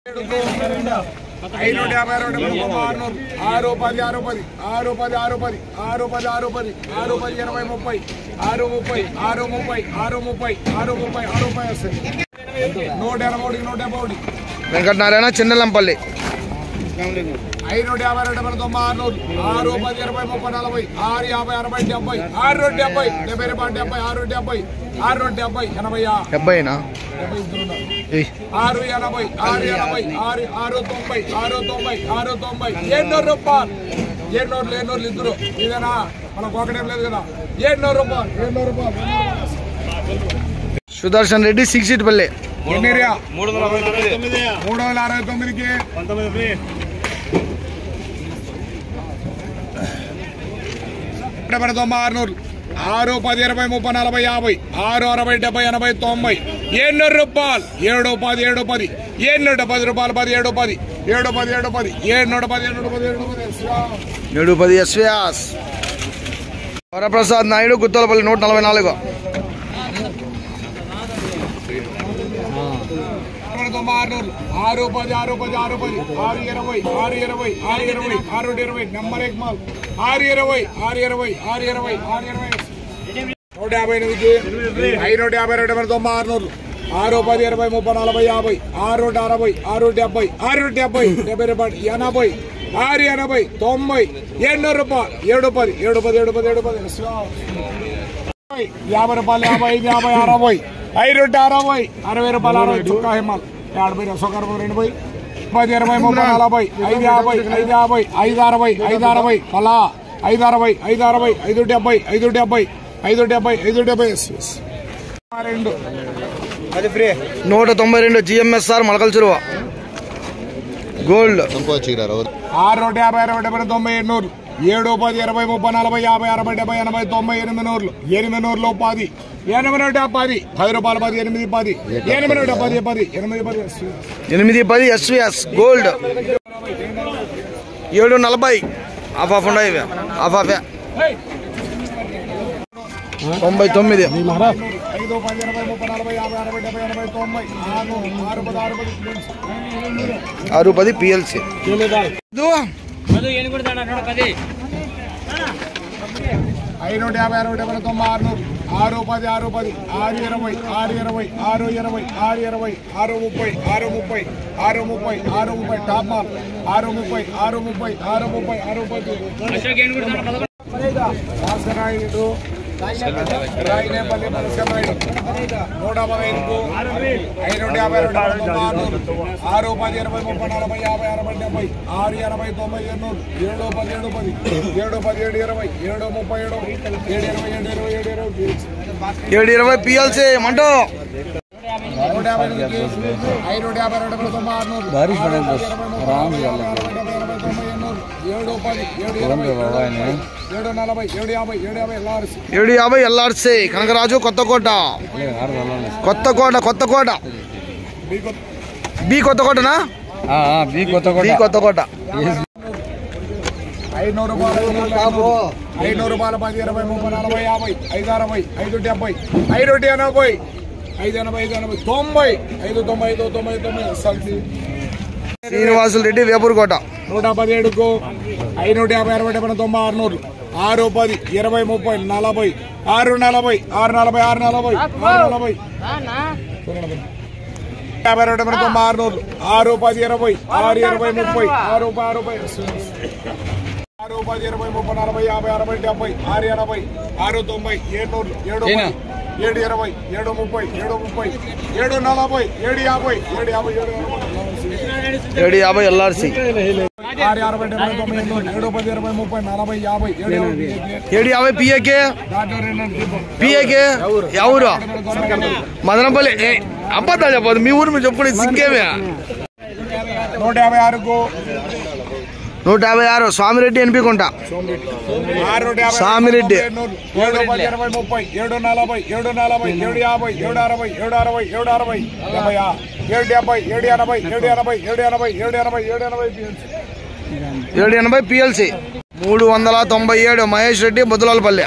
ఐనూట యాభై రెండు ఆరునూరు ఆరు పది ఆరు పది ఆరు పది ఆరు పది ఆరు పది ఆరు పది ఆరు పది ఇరవై ముప్పై ఆరు ముప్పై ఆరు ముప్పై ఆరు ముప్పై ఆరు ముప్పై ఆరు ముప్పై వస్తుంది నూట ఎనభై ఒకటి నూట డెబ్బై ఒకటి వెంకటనారాయణ చిన్నలంపల్లి ఐనూట యాభై రెండు వేల తొంభై ఆరునూరు ఆరు పది ఇరవై ముప్పై నలభై ఆరు యాభై అరవై డెబ్బై ఆరు రెండు డెబ్బై డెబ్బై రూపాయలు డెబ్బై ఆరు డెబ్బై ఆరు రెండు డెబ్బై ఎనభై డెబ్బైనా డెబ్బై ఇస్తున్నారు ఏయ్, ఆరు ఎనభై ఆరు ఎనభై ఆరు ఆరు తొంభై ఆరు తొంభై ఆరు తొంభై ఎన్నో రూపాయలు ఎన్నోర్లు ఎన్నోర్లు ఇద్దరు ఇదేనా మనకు ఒకటేం లేదు కదా ఎన్నో రూపాయలు ఎన్నో రూపాయలు సుదర్శన్ రెడ్డి సిక్స్ ఇట్ పల్లె ఎన్నిరియా మూడు వందల అరవై తొమ్మిది మూడు వందల అరవై తొమ్మిదికి పంతొమ్మిది ఫ్రీ డెబ్బై తొంభై ఆరునూరు ఆరు పది ఇరవై ముప్పై నలభై యాభై ఆరు అరవై డెబ్బై ఎనభై తొంభై ఎన్నో రూపాయలు ఏడు పది ఏడు పది ఎన్నూట పది రూపాయలు పది ఏడు పది ఏడు పది ఏడు పది ఏడున్నూట పది ఏడు పది ఏడు పది శ్రీరామ్. ఏడు పది ఎస్వ్యాస్ వరప్రసాద్ నాయుడు గుత్తలపల్లి నూట నలభై నాలుగు ఇరవై తొంభై ఆరునూరు ఆరు పది ఆరు పది ఆరు పది ఆరు ఇరవై ఆరు ఇరవై ఆరు ఇరవై ఆరు ఇరవై నెంబర్ ఎక్ మాల్ ఆరు ఇరవై ఆరు ఇరవై ఆరు ఇరవై ఆరు ఇరవై నూట యాభై ఎనిమిది ఐదు నూట యాభై రెండు వేల తొంభై ఆరునూరు ఆరు పది ఇరవై ముప్పై నలభై యాభై ఆరు నూట అరవై ఆరు డెబ్బై ఆరు నూట డెబ్బై డెబ్బై రూపాయలు ఎనభై ఆరు ఎనభై తొంభై ఎన్నో రూపాయలు ఏడు పది ఏడు పది ఏడు పది ఏడు పది యాభై రూపాయలు యాభై ఐదు యాభై అరవై ఐదు రొట్టె అరవై అరవై రూపాయలు అరవై చుక్కా హిమాల్ యాభై సొక్క రూపాయలు రెండు పోయి పది ఇరవై ముప్పై నలభై ఐదు యాభై ఐదు యాభై ఐదు అరవై ఐదు అరవై కళా ఐదు అరవై ఐదు అరవై ఐదు డెబ్బై ఐదు డెబ్బై ఐదు డెబ్బై ఐదు డెబ్బై రెండు అది ఫ్రీ నూట తొంభై రెండు జిఎంఎస్ఆర్ మొలకల చెరువు గోల్డ్ ఆరు నూట యాభై అరవై డెబ్బై తొంభై ఎన్నూరు ఏడు పది ఇరవై ముప్పై నలభై యాభై అరవై డెబ్బై ఎనభై తొంభై ఎనిమిది నూరులు ఎనిమిది నూరులు పది ఎనిమిది నూట పది పది రూపాయలు పది ఎనిమిది పది ఎనిమిది నూట పది పది ఎనిమిది పది ఎనిమిది పది ఎస్విఎస్ గోల్డ్ ఏడు నలభై హాఫ్ హాఫ్ ఉన్నాయి ఇవి. హాఫ్ హాఫ్ తొంభై తొమ్మిది ఐదు పది ఇరవై ముప్పై నలభై యాభై అరవై డెబ్బై ఎనభై తొంభై ఆరు ఆరు పది ఆరు పది ఆరు పది పిఎల్సి ఐదు నూట యాభై అరవై డెబ్బై తొంభై ఆరు నూరు ఆరు పది ఆరు పది ఆరు ఇరవై ఆరు ఇరవై ఆరు ఇరవై ఆరు ఇరవై ఆరు ముప్పై ఆరు ముప్పై ఆరు ముప్పై ఆరు ముప్పై టాప్ మాల్ ఆరు ముప్పై ఆరు ముప్పై ఆరు ముప్పై ఆరు ముప్పై భాస్కరాయుడు రాయినేపల్లి నరసింహాయుడు నూట పదహైదుకు ఐదు నూట యాభై రెండు ఆరు పది ఇరవై ముప్పై నలభై యాభై అరవై డెబ్బై ఆరు ఎనభై తొంభై ఎన్నూరు ఏడు పది ఏడు పది ఏడు పది ఏడు ఇరవై ఏడు ముప్పై ఏడు ఏడు ఇరవై ఏడు ఇరవై ఏడు ఇరవై ఏడు ఇరవై పిఎల్సి మంటో నూట యాభై ఎనిమిది ఐదు నూట యాభై రెండు వందల తొంభై ఆరు నూరు ఆరు పది, ఇరవై ముప్పై, నలభై, యాభై, అరవై, డెబ్బై, ఎనభై, తొంభై ఎన్నూరు ఏడు పది ఏడు ఇరవై ఏడు నలభై ఏడు యాభై ఏడు యాభై లార్స్ ఏడు యాభై ఎల్ఆర్సి కనకరాజు కొత్తకోట కొత్తకోట కొత్తకోట బి కొత్తకోటనా బి కొత్త బి కొత్తకోట ఐనూరు రూపాయలు ఐనూరు రూపాయల పది ఇరవై ముప్పై నలభై యాభై ఐదు అరవై ఐదు డెబ్బై ఐదు ఎనభై ఐదు ఎనభై ఐదు ఎనభై తొంభై ఐదు తొంభై ఐదు తొంభై తొంభై సల్సి శ్రీనివాసులు రెడ్డి వేపూరుకోట నూట పదిహేడుకు ఐదు నూట యాభై అరవై డెబ్బై తొంభై ఆరు నూరు ఆరు పది ఇరవై ముప్పై నలభై ఆరు నలభై ఆరు నలభై ఆరు నలభై ఆరు నలభై యాభై రెండు డెబ్బై తొంభై ఆరు నూరు ఆరు పది ఇరవై ఆరు ఇరవై ముప్పై ఆరు ఆరు ఆరు పది ఇరవై ముప్పై నలభై యాభై అరవై డెబ్బై ఆరు ఎనభై ఆరు తొంభై ఏడు నూరు ఏడు ఏడు ఇరవై ఏడు ముప్పై ఏడు ముప్పై ఏడు నలభై ఏడు యాభై ఏడు యాభై ఏడు ఎనభై. ఏడు యాభై ఎల్ఆర్సి ఆరు అరవై డెబ్బై తొమ్మిది ఎన్నూరు ఏడు పది ఇరవై ముప్పై నలభై యాభై ఏడు యాభై ఏడు యాభై పిఏకే దాంట్లో రెండు దీపం. పిఏకే ఎవరు మదనపల్లి ఏ, అబద్ధాలు చెప్పదు మీ ఊరు మీరు చెప్పుకునే సిక్కేమే నూట యాభై ఆరుకు నూట యాభై ఆరు స్వామిరెడ్డి ఎనిపికుంటా ఆరు నూట యాభై సామిరెడ్డి. ఎన్నూరు, ఏడు పది ఇరవై ముప్పై ఏడు నలభై ఏడు నలభై ఏడు యాభై ఏడు అరవై ఏడు అరవై ఏడు అరవై డెబ్బై ఆ, ఏడు డెబ్బై ఏడు ఎనభై ఏడు ఎనభై ఏడు ఎనభై ఏడు ఎనభై ఏడు ఎనభై ఏడు ఎనభై పిఎల్సి మూడు వందల తొంభై ఏడు మహేష్ రెడ్డి బుద్ధలాలపల్లి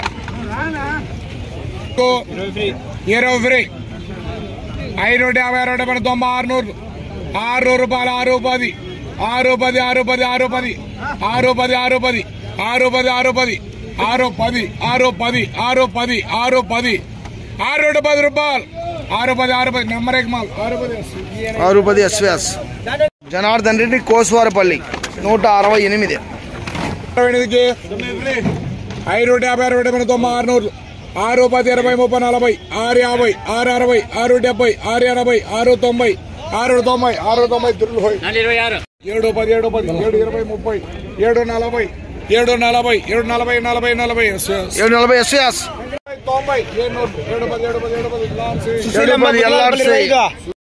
ఇరవై ఫ్రీ ఐదు నూట యాభై రెండు డెబ్బై తొంభై ఆరు నూరు ఆరు రూపాయలు ఆరు పది ఆరు పది ఆరు పది ఆరు పది ఆరు పది ఆరు పది ఆరు పది ఆరు పది ఆరు పది ఆరు పది ఆరు పది ఆరు పది ఆరు రెండు పది రూపాయలు ఆరు పది ఆరు పది నెంబర్ ఎక్ మాల్ ఆరు పది ఆరు పది ఎస్విఎస్ జనార్దన్ రెడ్డి కోసువారపల్లి నూట అరవై ఎనిమిది ఎనిమిదికి ఐదు నూట యాభై అరవై డెబ్బై తొంభై ఆరు నూరు ఆరు పది ఇరవై ముప్పై నలభై ఆరు యాభై ఆరు అరవై ఆరు డెబ్బై ఆరు ఎనభై ఆరు తొంభై ఆరు తొంభై ఆరు తొంభై దుర్లు ఏడు పది ఏడు పది ఏడు ఇరవై ముప్పై ఏడు నలభై ఏడు నలభై ఏడు నలభై నలభై నలభై ఎస్, ఎస్. ఏడు నలభై ఎస్విఎస్ తొంభై ఏడు నూరు ఏడు పది ఏడు పది ఏడు పది లాంచ్ ఏడు పది ఎల్ఆర్సి